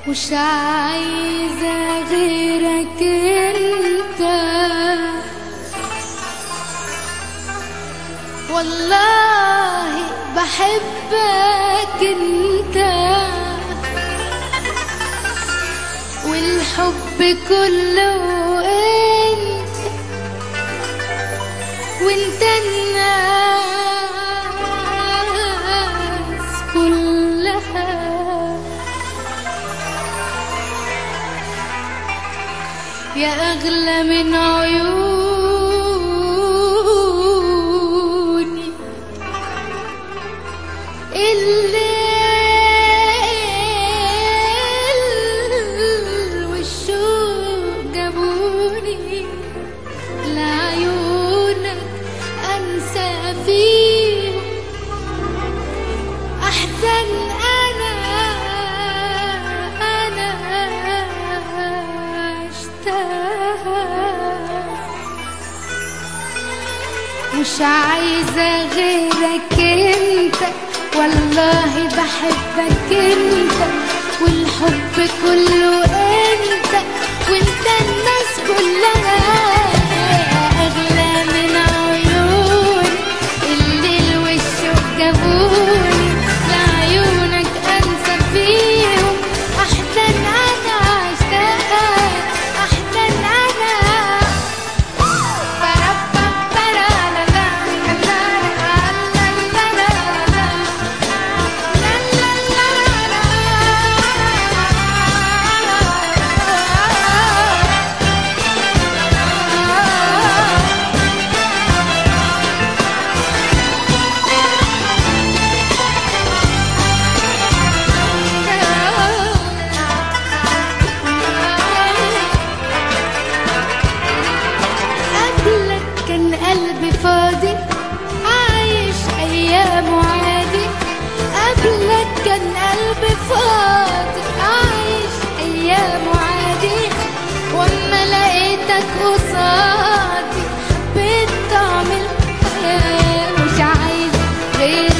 مش عايزة غيرك انت والله بحبك انت والحب كله انت وانت الناس كلها يا أغلى من عيوني الليل والشوق جابوني لعيونك أنسى فيه أحزن أنا أنا اشتاق مش عايزة غيرك انت والله بحبك انت والحب كله انت وانت الناس كلها اغلى من عيوني الليل والشوق جابوني لعيونك انسى فيهم احزن انا اشتاق احزن انا قبلك كان قلبي فاضي عايش ايام عادي قبلك كان قلبي فاضي عايش ايام عادي واما لقيتك قصادي بطعم الحياة مش عايز غير